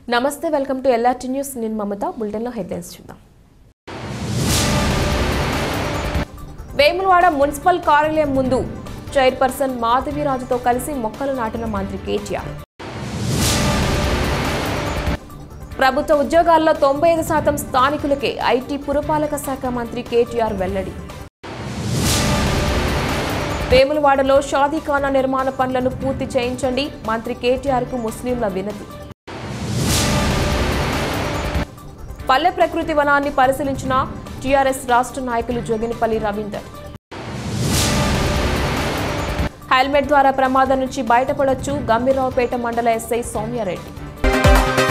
నమస్తే welcome to LRT news నేను మమత బులెటిన్లో హెడ్లైన్స్ చూద్దాం వేములవాడ మున్సిపల్ కార్యాలయం ముందు చైర్పర్సన్ మాధవిరాజుతో కలిసి మొక్కలు నాటిన మంత్రి కేటీఆర్ ప్రభుత్వ ఉద్యోగాల్లో తొంభై ఐదు శాతం స్థానికులకే ఐటీ పురపాలక శాఖ మంత్రి కేటీఆర్ వెల్లడి వేములవాడలో షాదీఖానా నిర్మాణ పనులను పూర్తి చేయించండి మంత్రి కేటీఆర్ కు ముస్లింల వినతి పల్లె ప్రకృతి వనాన్ని పరిశీలించిన టీఆర్ఎస్ రాష్ట్ర నాయకులు జోగినిపల్లి రవీందర్ హెల్మెట్ ద్వారా ప్రమాదం నుంచి బయటపడొచ్చు గంభీరావుపేట మండల ఎస్ఐ సౌమ్యారెడ్డి